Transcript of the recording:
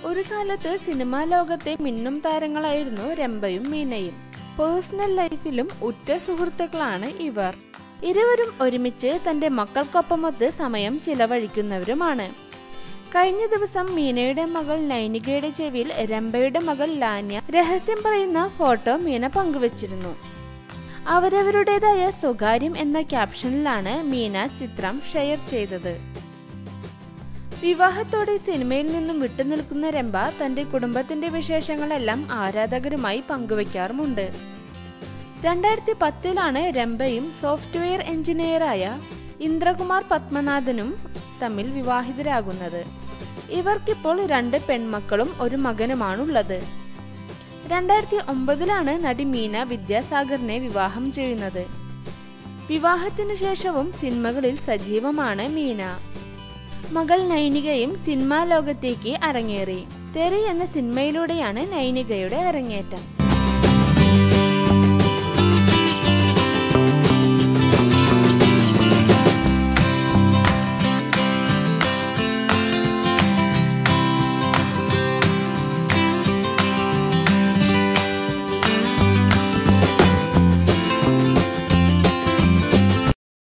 ഒരു കാലത്ത് സിനിമാ ലോകത്തെ മിന്നും താരങ്ങളായിരുന്നു രംഭയും മീനയും പേഴ്സണൽ ലൈഫിലും ഉറ്റ സുഹൃത്തുക്കളാണ് ഇവർ ഇരുവരും ഒരുമിച്ച് തന്റെ മക്കൾക്കൊപ്പമൊത്ത് സമയം ചിലവഴിക്കുന്നവരുമാണ് കഴിഞ്ഞ ദിവസം മീനയുടെ മകൾ നൈനികയുടെ ചെവിയിൽ രംഭയുടെ മകൾ ലാന്യ രഹസ്യം പറയുന്ന ഫോട്ടോ മീന പങ്കുവച്ചിരുന്നു അവരവരുടേതായ സ്വകാര്യം എന്ന ക്യാപ്ഷനിലാണ് മീന ചിത്രം ഷെയർ ചെയ്തത് വിവാഹത്തോടെ സിനിമയിൽ നിന്നും വിട്ടുനിൽക്കുന്ന രംഭ തന്റെ കുടുംബത്തിന്റെ വിശേഷങ്ങളെല്ലാം ആരാധകരുമായി പങ്കുവയ്ക്കാറുമുണ്ട് രണ്ടായിരത്തി പത്തിലാണ് രംഭയും സോഫ്റ്റ്വെയർ എഞ്ചിനീയറായ ഇന്ദ്രകുമാർ പത്മനാഥനും തമ്മിൽ വിവാഹിതരാകുന്നത് ഇവർക്കിപ്പോൾ രണ്ട് പെൺമക്കളും ഒരു മകനുമാണുള്ളത് രണ്ടായിരത്തി ഒമ്പതിലാണ് നടി മീന വിദ്യാസാഗറിനെ വിവാഹം ചെയ്യുന്നത് വിവാഹത്തിനു ശേഷവും സിനിമകളിൽ സജീവമാണ് മീന മകൾ നൈനികയും സിനിമാ ലോകത്തേക്ക് അരങ്ങേറി തെറി എന്ന സിനിമയിലൂടെയാണ് നൈനികയുടെ അരങ്ങേറ്റം